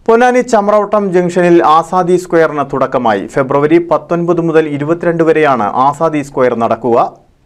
പൊന്നാനി ചമ്രവട്ടം ജംഗ്ഷനിൽ ആസാദി സ്ക്വയറിന് തുടക്കമായി ഫെബ്രുവരി പത്തൊൻപത് മുതൽ ഇരുപത്തിരണ്ട് വരെയാണ് ആസാദി സ്ക്വയർ നടക്കുക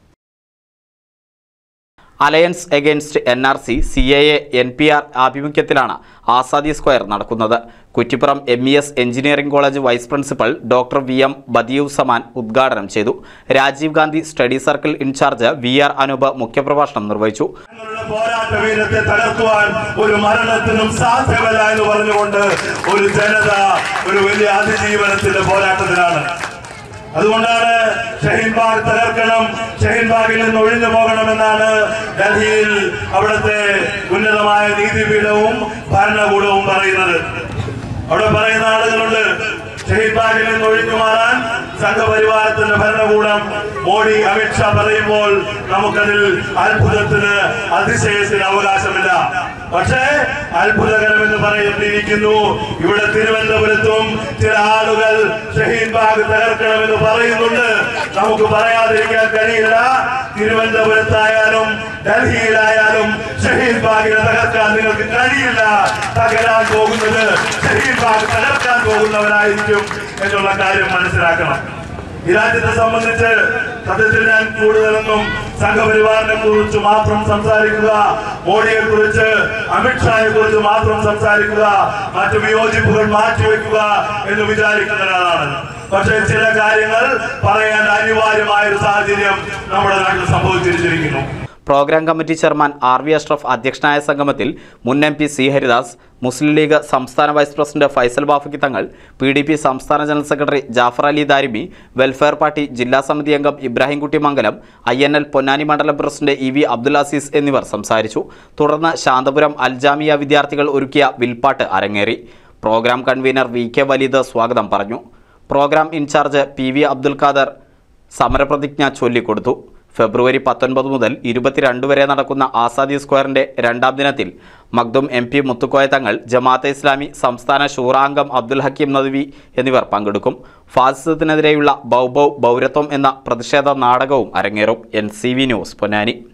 alliance against N R C C A A N P R ആഭിമുഖ്യത്തിലാണ് ആസാദി സ്ക്വയർ നടക്കുന്നത് Kuttippuram M E S engineering college vice principal doctor V M Badiuzzaman ഉദ്ഘാടനം ചെയ്തു Rajiv Gandhi study circle in charge V R Anoop മുഖ്യപ്രഭാഷണം നിർവഹിച്ചു ഞങ്ങളുടെ പോരാട്ട വീരത്തെ തകർക്കുവാൻ ഒരു മരണത്തിനും സാധ്യമല്ല എന്ന് പറഞ്ഞുകൊണ്ട് ഒരു ജനത ഒരു വലിയ അതിജീവനത്തിന്റെ പോരാട്ടത്തിലാണ് അതുകൊണ്ടാണ് ഷഹീൻബാഗ് തകർക്കണം ഷഹീൻബാഗിൽ നിന്ന് ഒഴിഞ്ഞു പോകണമെന്നാണ് ഡൽഹിയിൽ അവിടുത്തെ ഉന്നതമായ നീതിപീഠവും ഭരണകൂടവും പറയുന്നത് അവിടെ പറയുന്ന ആളുകളുണ്ട് ഷഹീൻബാഗിൽ നിന്ന് ഒഴിഞ്ഞു മാറാൻ സംഘപരിവാരത്തിന്റെ ഭരണകൂടം മോഡി അമിത്ഷാ പറയുമ്പോൾ നമുക്കതിൽ അത്ഭുതത്തിന് അതിശയത്തിന് അവകാശമില്ല പക്ഷേ അത്ഭുതകരമെന്ന് പറയേണ്ടിയിരിക്കുന്നു ഇവിടെ തിരുവനന്തപുരത്തും ചില ആളുകൾ ഷഹീൻബാഗ് തകർക്കണമെന്ന് പറയുന്നുണ്ട് നമുക്ക് പറയാതിരിക്കാൻ കഴിയില്ല തിരുവനന്തപുരത്തായാലും ഡൽഹിയിലായാലും ഷഹീൻബാഗിനെ തകർക്കാൻ നിങ്ങൾക്ക് കഴിയില്ല തകരാൻ പോകുന്നത് ഷഹീൻബാഗ് തകർക്കാൻ പോകുന്നവരായിരിക്കും എന്നുള്ള കാര്യം മനസ്സിലാക്കണം ഈ രാജ്യത്തെ സംബന്ധിച്ച് സത്യത്തിൽ ഞാൻ കൂടുതലൊന്നും സംഘപരിവാറിനെ കുറിച്ച് മാത്രം സംസാരിക്കുക മോഡിയെ കുറിച്ച് അമിത്ഷായെ കുറിച്ച് മാത്രം സംസാരിക്കുക മറ്റു വിയോജിപ്പുകൾ മാറ്റിവെക്കുക എന്ന് വിചാരിക്കുന്ന ഒരാളാണ് പക്ഷേ ചില കാര്യങ്ങൾ പറയാൻ അനിവാര്യമായ ഒരു സാഹചര്യം നമ്മുടെ നാട്ടിൽ സംഭവിച്ചിരിക്കുന്നു programme committee chairman R V Ashraf അധ്യക്ഷനായ സംഗമത്തിൽ മുൻ M P C Haridas Muslim League സംസ്ഥാന vice president Faisal Bafakhy Thangal P D P സംസ്ഥാന ജനറൽ സെക്രട്ടറി ജാഫർ അലി ദാരിമി വെൽഫെയർ പാർട്ടി ജില്ലാ സമിതി അംഗം Ibrahimkutty Mangalam I N L Ponnani മണ്ഡലം president E V Abdul Azeez എന്നിവർ സംസാരിച്ചു തുടർന്ന് ശാന്തപുരം അൽജാമിയ വിദ്യാർത്ഥികൾ ഒരുക്കിയ വിൽപ്പാട്ട് അരങ്ങേറി programme convener V K Valeed സ്വാഗതം പറഞ്ഞു programme in charge P V Abdul Khader സമരപ്രതിജ്ഞ ചൊല്ലിക്കൊടുത്തു ഫെബ്രുവരി പത്തൊൻപത് മുതൽ ഇരുപത്തിരണ്ട് വരെ നടക്കുന്ന ആസാദി സ്ക്വയറിന്റെ രണ്ടാം ദിനത്തിൽ മഗ്ദും എം പി മുത്തുക്കോയ തങ്ങൾ ജമാഅത്തെ ഇസ്ലാമി സംസ്ഥാന ശൂറാംഗം അബ്ദുൽ ഹക്കീം നദ്വി എന്നിവർ പങ്കെടുക്കും ഫാസിസത്തിനെതിരെയുള്ള ബൗബൗ ബൗരത്വം എന്ന പ്രതിഷേധ നാടകവും അരങ്ങേറും N C V news Ponnani